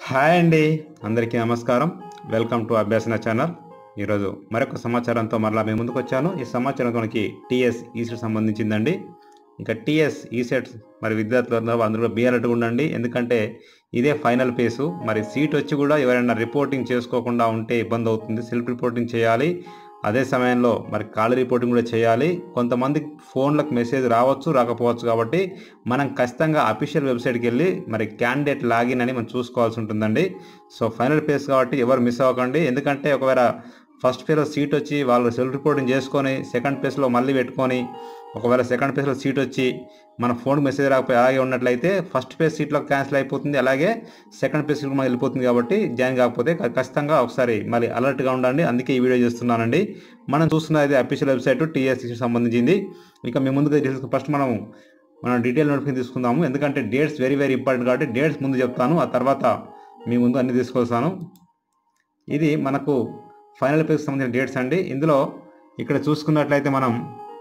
hi అండి అందరికీ నమస్కారం వెల్కమ్ టు అభ్యాసన ఛానల్ ఈరోజు మరొక సమాచారంతో మరలా మేము ముందుకు వచ్చాను ఈ సమాచారం మనకి టీఎస్ ఈసెట్ సంబంధించిందండి ఇంకా టీఎస్ ఈసెట్ మరి విద్యార్థులందరూ అందరూ కూడా బీఆర్ఎట్గా ఉండండి ఎందుకంటే ఇదే ఫైనల్ ఫేసు మరి సీట్ వచ్చి కూడా ఎవరైనా రిపోర్టింగ్ చేసుకోకుండా ఉంటే ఇబ్బంది అవుతుంది సెల్ఫ్ రిపోర్టింగ్ చేయాలి అదే సమయంలో మరి కాల్ రిపోర్టింగ్ కూడా చేయాలి కొంతమంది ఫోన్లకు మెసేజ్ రావచ్చు రాకపోవచ్చు కాబట్టి మనం ఖచ్చితంగా అఫీషియల్ వెబ్సైట్కి వెళ్ళి మరి క్యాండిడేట్ లాగిన్ అని మనం చూసుకోవాల్సి ఉంటుందండి సో ఫైనల్ పేస్ కాబట్టి ఎవరు మిస్ అవ్వకండి ఎందుకంటే ఒకవేళ ఫస్ట్ ఫేజ్లో సీట్ వచ్చి వాళ్ళు సెల్ఫ్ రిపోర్టింగ్ చేసుకొని సెకండ్ పేజ్లో మళ్ళీ పెట్టుకొని ఒకవేళ సెకండ్ పేజ్లో సీట్ వచ్చి మన ఫోన్ మెసేజ్ రాకపోయి అలాగే ఉన్నట్లయితే ఫస్ట్ పేజ్ సీట్లో క్యాన్సిల్ అయిపోతుంది అలాగే సెకండ్ పేజ్ సీట్ మనకి వెళ్ళిపోతుంది కాబట్టి జాయిన్ కాకపోతే ఖ- ఖచ్చితంగా ఒకసారి మళ్ళీ అలర్ట్గా ఉండండి అందుకే ఈ వీడియో చేస్తున్నానండి మనం చూస్తున్నది అఫీషియల్ వెబ్సైట్ టీఎస్సీ సంబంధించింది ఇక మీ ముందుగా ఫస్ట్ మనం మనం డీటెయిల్ నోటిఫికేషన్ తీసుకుందాము ఎందుకంటే డేట్స్ వెరీ వెరీ ఇంపార్టెంట్ కాబట్టి డేట్స్ ముందు చెప్తాను ఆ తర్వాత మీ ముందు అన్ని తీసుకొస్తాను ఇది మనకు ఫైనల్ పేజ్కి సంబంధించిన డేట్స్ అండి ఇందులో ఇక్కడ చూసుకున్నట్లయితే మనం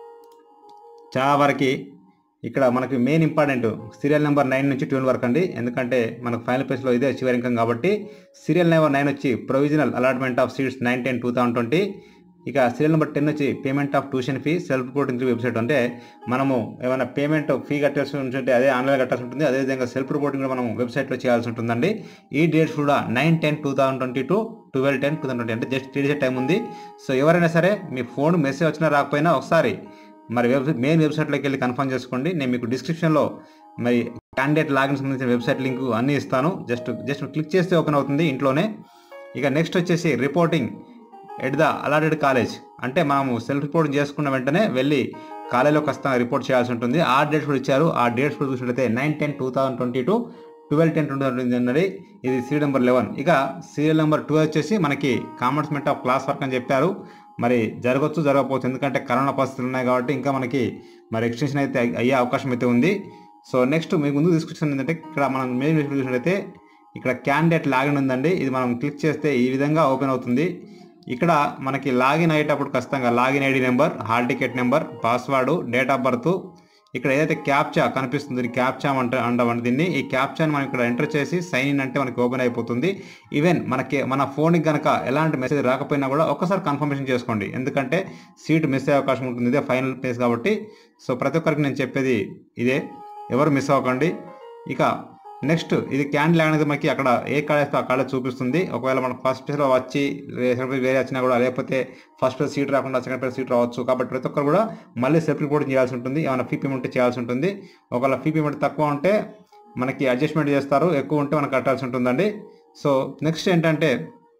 చాలా వరకు ఇక్కడ మనకి main important serial number nine నుంచి ట్వెల్వ్ వరకు అండి ఎందుకంటే మనకు ఫైనల్ పేజ్లో ఇదే చివరి అంకం కాబట్టి సీరియల్ నెంబర్ నైన్ వచ్చి provisional allotment of seats nine ten two thousand twenty ఇక సీరియల్ నెంబర్ టెన్ వచ్చి payment of tuition fee self reporting website అంటే మనము ఏమైనా పేమెంట్ ఫీ కట్టాల్సి ఉంటుంటే అదే ఆన్లైన్ కట్టాల్సి ఉంటుంది అదేవిధంగా సెల్ఫ్ రిపోర్టింగ్ కూడా మనం వెబ్సైట్లో చేయాల్సి ఉంటుందండి ఈ డేట్స్ కూడా nine ten two thousand twenty two twelve ten two thousand twenty అంటే జస్ట్ త్రీ టైం ఉంది సో ఎవరైనా సరే మీ ఫోన్ మెసేజ్ వచ్చినా రాకపోయినా ఒకసారి మరి వెబ్ మెయిన్ వెబ్సైట్లోకి వెళ్ళి కన్ఫర్మ్ చేసుకోండి నేను మీకు డిస్క్రిప్షన్లో మరి క్యాండిడేట్ లాగిన్ సంబంధించిన వెబ్సైట్ లింక్ అన్నీ ఇస్తాను జస్ట్ జస్ట్ క్లిక్ చేస్తే ఓపెన్ అవుతుంది ఇంట్లోనే ఇక నెక్స్ట్ వచ్చేసి reporting at the allotted college అంటే మనము సెల్ఫ్ రిపోర్ట్ చేసుకున్న వెంటనే వెళ్ళి కాలేజీలో ఖచ్చితంగా రిపోర్ట్ చేయాల్సి ఉంటుంది ఆ డేట్స్ కూడా ఇచ్చారు ఆ డేట్స్ కూడా చూసినట్లయితే nine ten two thousand twenty two twelve ten two thousand అన్నది ఇది సీరియల్ నెంబర్ లెవెన్ ఇక సీరియల్ నెంబర్ టూ వచ్చేసి మనకి కామర్స్మెంట్ ఆఫ్ క్లాస్ వర్క్ అని చెప్పారు మరి జరగవచ్చు జరగకపోవచ్చు ఎందుకంటే కరోనా పరిస్థితులు ఉన్నాయి కాబట్టి ఇంకా మనకి మరి ఎక్స్టెన్షన్ అయితే అయ్- అయ్యే అవకాశం అయితే ఉంది సో నెక్స్ట్ మీకు ముందు తీసుకొచ్చిన ఏంటంటే ఇక్కడ మనం మెయిన్ చూసినట్లయితే ఇక్కడ క్యాండిడేట్ లాగిన్ ఉందండి ఇది మనం క్లిక్ చేస్తే ఈ విధంగా ఓపెన్ అవుతుంది ఇక్కడ మనకి లాగిన్ అయ్యేటప్పుడు ఖచ్చితంగా login ID number hall ticket number password date of birth ఇక్కడ ఏదైతే క్యాప్చా కనిపిస్తుంది క్యాప్చా అంట అంటామంటే దీన్ని ఈ క్యాప్చాని మనం ఇక్కడ ఎంటర్ చేసి సైన్ ఇన్ అంటే మనకి ఓపెన్ అయిపోతుంది ఈవెన్ మనకి మన ఫోన్కి కనుక ఎలాంటి మెసేజ్ రాకపోయినా కూడా ఒక్కసారి కన్ఫర్మేషన్ చేసుకోండి ఎందుకంటే సీట్ మిస్ అయ్యే అవకాశం ఉంటుంది ఇదే ఫైనల్ ప్లేస్ కాబట్టి సో ప్రతి ఒక్కరికి నేను చెప్పేది ఇదే ఎవరు మిస్ అవ్వకండి ఇక నెక్స్ట్ ఇది క్యాండిల్ అనేది మనకి అక్కడ ఏ కాలేజ్ ఆ కాలేజ్ చూపిస్తుంది ఒకవేళ మనం ఫస్ట్ ప్లేస్లో వచ్చి సెకండ్ ప్లేస్ వేరే వచ్చినా కూడా లేకపోతే ఫస్ట్ ప్లేస్ సీట్ రాకుండా సెకండ్ ప్లేస్ సీట్ రావచ్చు కాబట్టి ప్రతి ఒక్కరు కూడా మళ్ళీ సెల్ఫ్ రిపోర్టింగ్ చేయాల్సి ఉంటుంది ఏమైనా ఫీ పేమెంట్ చేయాల్సి ఉంటుంది ఒకవేళ ఫీ పేమెంట్ తక్కువ ఉంటే మనకి అడ్జస్ట్మెంట్ చేస్తారు ఎక్కువ ఉంటే మనకు కట్టాల్సి ఉంటుందండి సో నెక్స్ట్ ఏంటంటే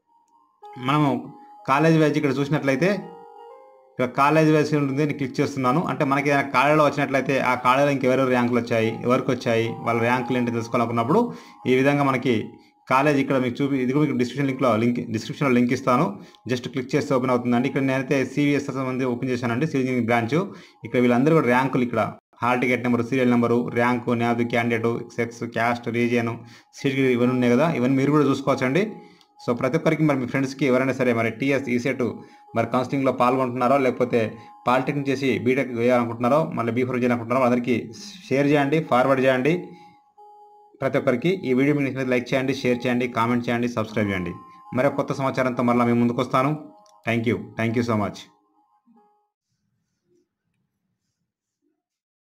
మనము కాలేజ్ వైజ్ ఇక్కడ చూసినట్లయితే ఇక్కడ కాలేజ్ వైజ్ ఉంటుంది నేను క్లిక్ చేస్తున్నాను అంటే మనకి ఏదైనా కాలేజీలో వచ్చినట్లయితే ఆ కాలేజీలో ఇంకెవరెవరు ర్యాంకులు వచ్చాయి ఎవరికి వచ్చాయి వాళ్ళ ర్యాంకులు ఏంటి తెలుసుకోవాలనుకున్నప్పుడు ఈ విధంగా మనకి కాలేజ్ ఇక్కడ మీకు చూపి ఇది కూడా మీకు డిస్క్రిప్షన్ లింక్లో లింక్ డిస్క్రిప్షన్లో లింక్ ఇస్తాను జస్ట్ క్లిక్ చేస్తే ఓపెన్ అవుతుందండి ఇక్కడ నేనైతే సివిఎస్ సంబంధి ఓపెన్ చేశానండి సివిజింగ్ బ్రాంచ్ ఇక్కడ వీళ్ళందరూ కూడా ర్యాంకులు ఇక్కడ hall ticket number serial number rank న్యాది candidate sex caste region seat ఇవన్నీ ఉన్నాయి కదా ఇవన్నీ మీరు కూడా చూసుకోవచ్చండి సో ప్రతి ఒక్కరికి మరి మీ ఫ్రెండ్స్కి ఎవరైనా సరే మరి టీఎస్ ఈసెట్ మరి కౌన్సిలింగ్లో పాల్గొంటున్నారో లేకపోతే పాలిటెక్నిక్ చేసి బీటెక్ వేయాలనుకుంటున్నారో మళ్ళీ బీ ఫోర్ చేయాలనుకుంటున్నారో అందరికీ షేర్ చేయండి ఫార్వర్డ్ చేయండి ప్రతి ఒక్కరికి ఈ వీడియో మీకు నచ్చినట్లయితే లైక్ చేయండి షేర్ చేయండి కామెంట్ చేయండి సబ్స్క్రైబ్ చేయండి మరో కొత్త సమాచారంతో మళ్ళీ మేము ముందుకు వస్తాను thank you thank you so much